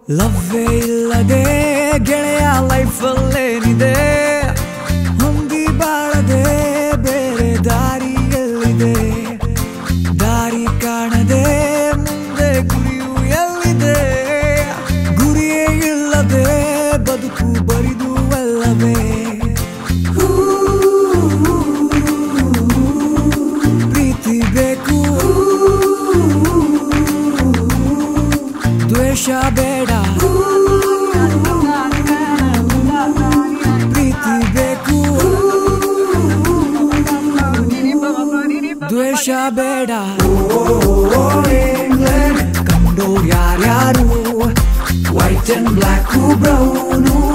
ಲವ್ವೇ ಇಲ್ಲದೆ ಗೆಳೆಯ ಲೈಫಲ್ಲೇನಿದೆ ಹೊಂದಿ ಬಾಳದೆ ಬೇರೆ ದಾರಿ ಎಲ್ಲಿದೆ ದಾರಿ ಕಾಣದೆ ಮುಂದೆ ಗುರಿಯು ಎಲ್ಲಿದೆ ಗುರಿಯೇ ಇಲ್ಲದೆ ಬದುಕು ಬರಿದು ಅಲ್ಲವೇ ಪ್ರೀತಿ ಬೇಕು ದ್ವೇಷ ಬೇಡ ಪ್ರೀತಿ ಬೇಕು ದ್ವೇಷ ಬೇಡ ಕಂಡೋರ್ ಯಾರ್ಯಾರು ವೈಟ್ ಅಂಡ್ ಬ್ಲ್ಯಾಕ್ ಬ್ರೌನು